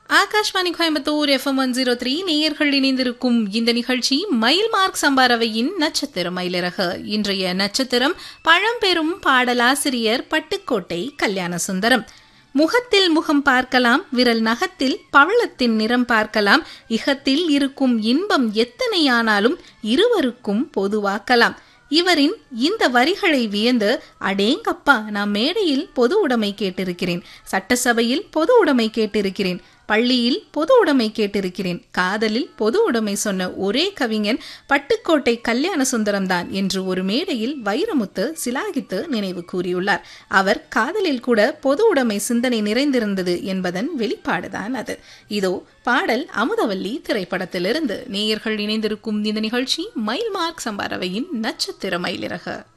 Akashvani Coimbatore FM one zero three நேயர்கள் இணைந்திருக்கும் இந்த நிகழ்ச்சி மயில் மார்க் சம்பாரவையின் நட்சத்திர மயிலிறகு இன்றைய நட்சத்திரம் பழம்பெரும் பாடலாசிரியர் பட்டுக்கோட்டை கல்யாண சுந்தரம் முகத்தில் முகம் பார்க்கலாம் விரல் நகத்தில் பவளத்தின் நிறம் பார்க்கலாம் இகத்தில் இருக்கும் இன்பம் எத்தனையானாலும் இருவருக்கும் பொதுவாக்கலாம் இவரின் இந்த வரிகளை வியந்து அடேங்கப்பா நான் மேடையில் பொது உடைமை கேட்டிருக்கிறேன் சட்டசபையில் பொது உடைமை கேட்டிருக்கிறேன் பள்ளியில் பொது உடைமை கேட்டிருக்கிறேன் காதலில் பொது உடைமை சொன்ன ஒரே கவிஞன் பட்டுக்கோட்டை கல்யாண சுந்தரம்தான் என்று ஒரு மேடையில் வைரமுத்து சிலாகித்து நினைவு கூறியுள்ளார் அவர் காதலில் கூட பொது உடைமை சிந்தனை நிறைந்திருந்தது என்பதன் வெளிப்பாடுதான் அது இதோ பாடல் அமுதவல்லி திரைப்படத்திலிருந்து நேயர்கள் இணைந்திருக்கும் இந்த நிகழ்ச்சி மைல் மார்க் சம்பாரவையின் நட்சத்திர மயிலிறகு